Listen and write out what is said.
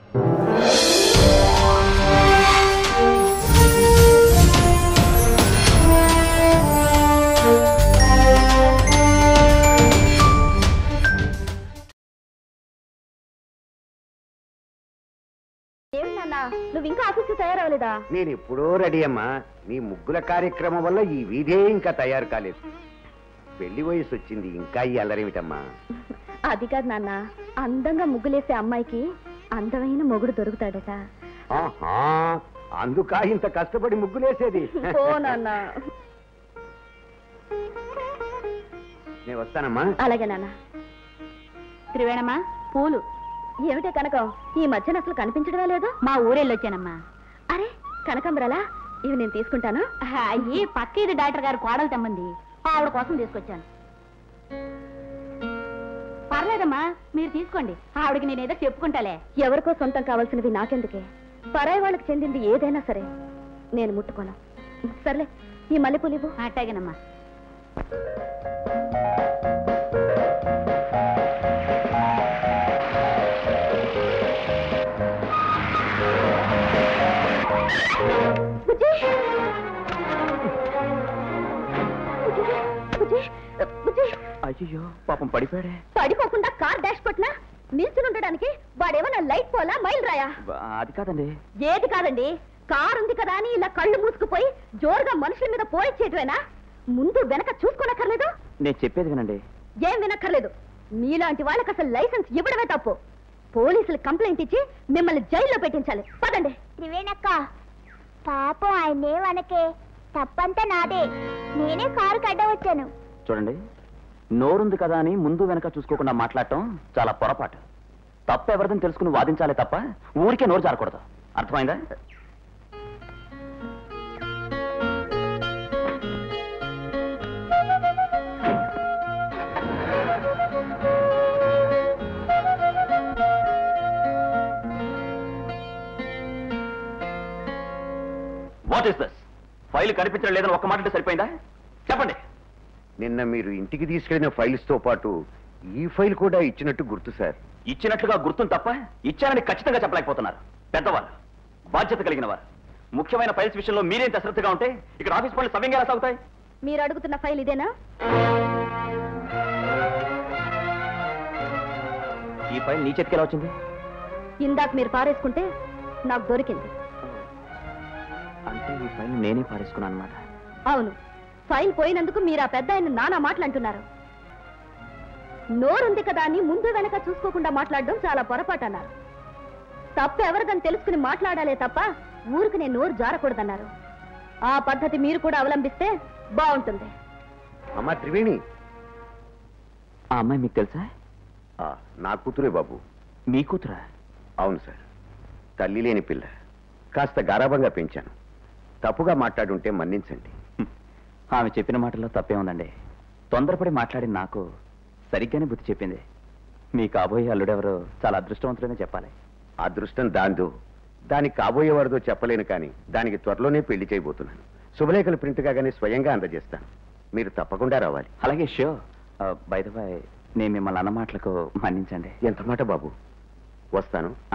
ఏమిటన్నా నువ్వు ఇంకా ఆఫీస్కి తయారవ్వలేదా నేను ఎప్పుడో రెడీ అమ్మా నీ ముగ్గుల కార్యక్రమం వల్ల ఈ వీధే ఇంకా తయారు కాలేదు పెళ్లి వయసు వచ్చింది ఇంకా ఈ అల్లరేమిటమ్మా అది కాదు నాన్న అందంగా ముగ్గులేసే అమ్మాయికి అందమైన మొగుడు దొరుకుతాడట ఆహా అందుకా ఇంత కష్టపడి ముగ్గులేసేది ఓ నాన్న నేను వస్తానమ్మా అలాగే నాన్న త్రివేణమ్మా పూలు ఏమిటే కనకం ఈ మధ్యన అసలు కనిపించడమే లేదు మా ఊరెళ్ళొచ్చానమ్మా అరే కనకంబరాలా ఇవి నేను తీసుకుంటాను అయ్యి పక్క ఇది డాక్టర్ గారు కోడలు తెమ్మంది ఆవిడ కోసం తీసుకొచ్చాను పర్లేదమ్మా మీరు తీసుకోండి ఆవిడకి నేనేదో చెప్పుకుంటాలే ఎవరికో సొంతం కావాల్సినవి నాకెందుకే పరాయి వాళ్ళకి చెందింది ఏదైనా సరే నేను ముట్టుకోను సర్లే ఈ మల్లెపూలు ఇవ్వు అట్టాగేనమ్మా అయ్యో పాపం పడిపోయాడే పడిపోకుండా కార్ డాష్ కొట్టినా నిల్చుని ఉండడానికి వాడేమన్నా లైట్ పోలా మైల్ రాయా అది కాదండి ఏది కాదండి కార్ ఉంది కదా అని ఇలా కళ్ళు మూసుకుపోయి జోరుగా మనుషుల మీద పోయిచ్చేయటమేనా ముందు వెనక చూసుకోనక్కర్లేదు నేను చెప్పేది వినండి ఏం వినక్కర్లేదు మీలాంటి వాళ్ళకి అసలు లైసెన్స్ ఇవ్వడమే తప్పు పోలీసులు కంప్లైంట్ ఇచ్చి మిమ్మల్ని జైల్లో పెట్టించాలి పదండి త్రివేణక్క పాపం ఆయన్నేమనకే తప్పంతా నాదే నేనే కారు కడ్డ వచ్చాను చూడండి నోరుంది కదా అని ముందు వెనక చూసుకోకుండా మాట్లాడటం చాలా పొరపాటు తప్పు ఎవరిదని తెలుసుకుని వాదించాలి తప్ప ఊరికే నోరు జారకూడదు అర్థమైందా వాట్ ఇస్ దిస్ ఫైల్ కనిపించడం లేదని ఒక్క మాట అంటే సరిపోయిందా చెప్పండి నిన్న మీరు ఇంటికి తీసుకెళ్లిన ఫైల్స్ తో పాటు ఈ ఫైల్ కూడా ఇచ్చినట్టు గుర్తు సార్ ఇచ్చినట్లుగా గుర్తును తప్ప ఇచ్చానని ఖచ్చితంగా చెప్పలేకపోతున్నారు పెద్దవాళ్ళు బాధ్యత కలిగిన వారు ముఖ్యమైన ఫైల్స్ విషయంలో మీరేంత అశ్రద్ధగా ఉంటే ఇక్కడ ఆఫీస్ పనులు సవ్యంగా ఎలా సాగుతాయి మీరు అడుగుతున్న ఫైల్ ఇదేనా ఈ ఫైల్ నీ చేతికి ఎలా వచ్చింది ఇందాక మీరు పారేసుకుంటే నాకు దొరికింది అంటే ఈ ఫైల్ నేనే పారేసుకున్నాను అనమాట అవును ఫైల్ పోయినందుకు మీరు ఆ పెద్ద ఆయన నానా మాటలంటున్నారు నోరుంది కదా అని ముందు వెనక చూసుకోకుండా మాట్లాడడం చాలా పొరపాటు అన్నారు తప్పు ఎవరిదని తెలుసుకుని మాట్లాడాలే తప్ప ఊరికి నేను నోరు జారకూడదన్నారు ఆ పద్ధతి మీరు కూడా అవలంబిస్తే బాగుంటుంది అమ్మా త్రివేణి ఆ అమ్మాయి మీకు తెలుసా ఆ, నా కూతురే బాబు మీ కూతురా అవును సార్ తల్లి లేని పిల్ల కాస్త గారాబంగా పెంచాను తప్పుగా మాట్లాడుంటే మన్నించండి హ్మ్. ఆమె చెప్పిన మాటల్లో తప్పే ఉందండి తొందరపడి మాట్లాడిన నాకు సరిగ్గానే బుద్ధి చెప్పింది మీ కాబోయే అల్లుడెవరో చాలా అదృష్టవంతుడనే చెప్పాలి అదృష్టం దాందో దానికి కాబోయేవారిదో చెప్పలేను కానీ దానికి త్వరలోనే పెళ్లి చేయబోతున్నాను శుభలేఖలు ప్రింట్ కాగానే స్వయంగా అందజేస్తాను మీరు తప్పకుండా రావాలి అలాగే షో బై ద బై నేను మిమ్మల్ని అన్న మాటలకు మన్నించండి ఎంత మాట బాబు వస్తాను